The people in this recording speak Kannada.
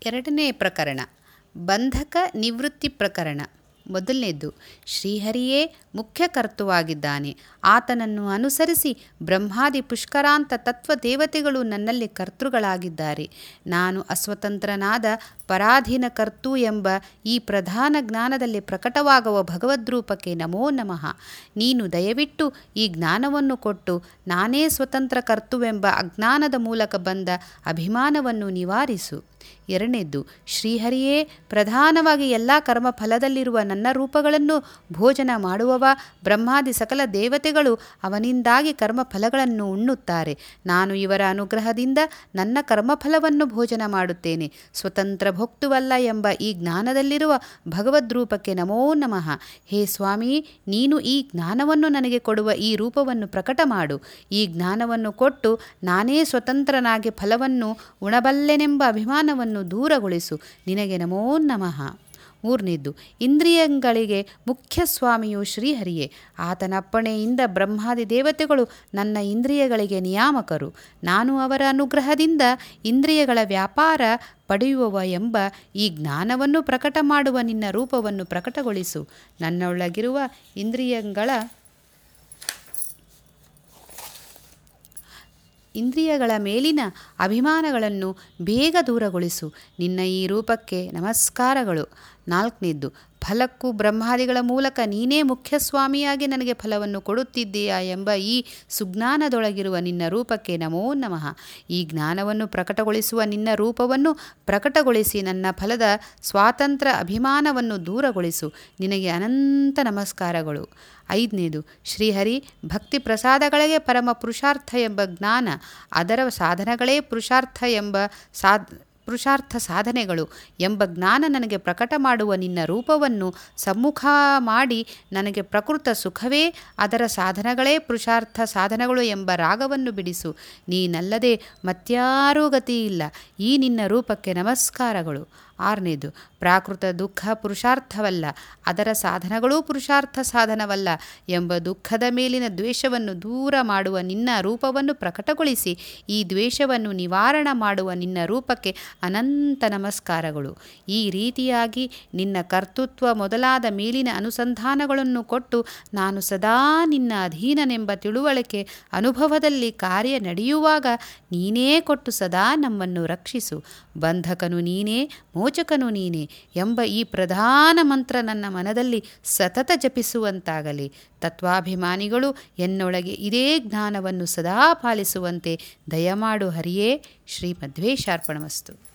ಎರಡನೇ ಪ್ರಕರಣ ಬಂಧಕ ನಿವೃತ್ತಿ ಪ್ರಕರಣ ಮೊದಲನೇದ್ದು ಶ್ರೀಹರಿಯೇ ಮುಖ್ಯ ಕರ್ತೃವಾಗಿದ್ದಾನೆ ಆತನನ್ನು ಅನುಸರಿಸಿ ಬ್ರಹ್ಮಾದಿ ಪುಷ್ಕರಾಂತ ತತ್ವ ದೇವತೆಗಳು ನನ್ನಲ್ಲಿ ಕರ್ತೃಗಳಾಗಿದ್ದಾರೆ ನಾನು ಅಸ್ವತಂತ್ರನಾದ ಪರಾಧೀನ ಕರ್ತು ಎಂಬ ಈ ಪ್ರಧಾನ ಜ್ಞಾನದಲ್ಲಿ ಪ್ರಕಟವಾಗುವ ಭಗವದ್ರೂಪಕ್ಕೆ ನಮೋ ನಮಃ ನೀನು ದಯವಿಟ್ಟು ಈ ಜ್ಞಾನವನ್ನು ಕೊಟ್ಟು ನಾನೇ ಸ್ವತಂತ್ರ ಕರ್ತುವೆಂಬ ಅಜ್ಞಾನದ ಮೂಲಕ ಬಂದ ಅಭಿಮಾನವನ್ನು ನಿವಾರಿಸು ಎರಡನೇದ್ದು ಶ್ರೀಹರಿಯೇ ಪ್ರಧಾನವಾಗಿ ಎಲ್ಲ ಕರ್ಮಫಲದಲ್ಲಿರುವ ನನ್ನ ರೂಪಗಳನ್ನು ಭೋಜನ ಮಾಡುವವ ಬ್ರಹ್ಮಾದಿ ಸಕಲ ದೇವತೆಗಳು ಅವನಿಂದಾಗಿ ಕರ್ಮಫಲಗಳನ್ನು ಉಣ್ಣುತ್ತಾರೆ ನಾನು ಇವರ ಅನುಗ್ರಹದಿಂದ ನನ್ನ ಕರ್ಮಫಲವನ್ನು ಭೋಜನ ಮಾಡುತ್ತೇನೆ ಸ್ವತಂತ್ರ ಭೋಕ್ತುವಲ್ಲ ಎಂಬ ಈ ಜ್ಞಾನದಲ್ಲಿರುವ ಭಗವದ್ರೂಪಕ್ಕೆ ನಮೋ ನಮಃ ಹೇ ಸ್ವಾಮಿ ನೀನು ಈ ಜ್ಞಾನವನ್ನು ನನಗೆ ಕೊಡುವ ಈ ರೂಪವನ್ನು ಪ್ರಕಟ ಮಾಡು ಈ ಜ್ಞಾನವನ್ನು ಕೊಟ್ಟು ನಾನೇ ಸ್ವತಂತ್ರನಾಗಿ ಫಲವನ್ನು ಉಣಬಲ್ಲೆನೆಂಬ ಅಭಿಮಾನವನ್ನು ದೂರಗೊಳಿಸು ನಿನಗೆ ನಮೋ ನಮಃ ಮೂರನೇದ್ದು ಇಂದ್ರಿಯಗಳಿಗೆ ಮುಖ್ಯ ಸ್ವಾಮಿಯು ಶ್ರೀಹರಿಯೇ ಆತನ ಅಪ್ಪಣೆಯಿಂದ ಬ್ರಹ್ಮಾದಿ ದೇವತೆಗಳು ನನ್ನ ಇಂದ್ರಿಯಗಳಿಗೆ ನಿಯಾಮಕರು ನಾನು ಅವರ ಅನುಗ್ರಹದಿಂದ ಇಂದ್ರಿಯಗಳ ವ್ಯಾಪಾರ ಪಡೆಯುವವ ಎಂಬ ಈ ಜ್ಞಾನವನ್ನು ಪ್ರಕಟ ಮಾಡುವ ನಿನ್ನ ರೂಪವನ್ನು ಪ್ರಕಟಗೊಳಿಸು ನನ್ನೊಳಗಿರುವ ಇಂದ್ರಿಯಗಳ ಇಂದ್ರಿಯಗಳ ಮೇಲಿನ ಅಭಿಮಾನಗಳನ್ನು ಬೇಗ ದೂರಗೊಳಿಸು ನಿನ್ನ ಈ ರೂಪಕ್ಕೆ ನಮಸ್ಕಾರಗಳು ನಾಲ್ಕನೇದ್ದು ಫಲಕ್ಕೂ ಬ್ರಹ್ಮಾದಿಗಳ ಮೂಲಕ ನೀನೇ ಮುಖ್ಯ ಸ್ವಾಮಿಯಾಗಿ ನನಗೆ ಫಲವನ್ನು ಕೊಡುತ್ತಿದ್ದೀಯಾ ಎಂಬ ಈ ಸುಜ್ಞಾನದೊಳಗಿರುವ ನಿನ್ನ ರೂಪಕ್ಕೆ ನಮೋ ನಮಃ ಈ ಜ್ಞಾನವನ್ನು ಪ್ರಕಟಗೊಳಿಸುವ ನಿನ್ನ ರೂಪವನ್ನು ಪ್ರಕಟಗೊಳಿಸಿ ನನ್ನ ಫಲದ ಸ್ವಾತಂತ್ರ್ಯ ಅಭಿಮಾನವನ್ನು ದೂರಗೊಳಿಸು ನಿನಗೆ ಅನಂತ ನಮಸ್ಕಾರಗಳು ಐದನೇದು ಶ್ರೀಹರಿ ಭಕ್ತಿ ಪ್ರಸಾದಗಳಿಗೆ ಪರಮ ಪುರುಷಾರ್ಥ ಎಂಬ ಜ್ಞಾನ ಅದರ ಸಾಧನಗಳೇ ಪುರುಷಾರ್ಥ ಎಂಬ ಸಾಧ್ ಪುರುಷಾರ್ಥ ಸಾಧನೆಗಳು ಎಂಬ ಜ್ಞಾನ ನನಗೆ ಪ್ರಕಟ ಮಾಡುವ ನಿನ್ನ ರೂಪವನ್ನು ಸಮ್ಮುಖ ಮಾಡಿ ನನಗೆ ಪ್ರಕೃತ ಸುಖವೇ ಅದರ ಸಾಧನಗಳೇ ಪುರುಷಾರ್ಥ ಸಾಧನಗಳು ಎಂಬ ರಾಗವನ್ನು ಬಿಡಿಸು ನೀನಲ್ಲದೆ ಮತ್ಯಾರೂ ಗತಿ ಇಲ್ಲ ಈ ನಿನ್ನ ರೂಪಕ್ಕೆ ನಮಸ್ಕಾರಗಳು ಆರನೇದು ಪ್ರಾಕೃತ ದುಃಖ ಪುರುಷಾರ್ಥವಲ್ಲ ಅದರ ಸಾಧನಗಳೂ ಪುರುಷಾರ್ಥ ಸಾಧನವಲ್ಲ ಎಂಬ ದುಃಖದ ಮೇಲಿನ ದ್ವೇಷವನ್ನು ದೂರ ಮಾಡುವ ನಿನ್ನ ರೂಪವನ್ನು ಪ್ರಕಟಗೊಳಿಸಿ ಈ ದ್ವೇಷವನ್ನು ನಿವಾರಣ ಮಾಡುವ ನಿನ್ನ ರೂಪಕ್ಕೆ ಅನಂತ ನಮಸ್ಕಾರಗಳು ಈ ರೀತಿಯಾಗಿ ನಿನ್ನ ಕರ್ತೃತ್ವ ಮೊದಲಾದ ಮೇಲಿನ ಅನುಸಂಧಾನಗಳನ್ನು ಕೊಟ್ಟು ನಾನು ಸದಾ ನಿನ್ನ ಅಧೀನನೆಂಬ ತಿಳುವಳಿಕೆ ಅನುಭವದಲ್ಲಿ ಕಾರ್ಯ ನಡೆಯುವಾಗ ನೀನೇ ಕೊಟ್ಟು ಸದಾ ನಮ್ಮನ್ನು ರಕ್ಷಿಸು ಬಂಧಕನು ನೀನೇ ಮೋಚಕನು ನೀನೇ ಎಂಬ ಈ ಪ್ರಧಾನ ಮಂತ್ರ ನನ್ನ ಮನದಲ್ಲಿ ಸತತ ಜಪಿಸುವಂತಾಗಲಿ ತತ್ವಾಭಿಮಾನಿಗಳು ಎನ್ನೊಳಗೆ ಇದೇ ಜ್ಞಾನವನ್ನು ಸದಾ ಪಾಲಿಸುವಂತೆ ದಯಮಾಡು ಹರಿಯೇ ಶ್ರೀ ಮಧ್ವೇಶಾರ್ಪಣಮಸ್ತು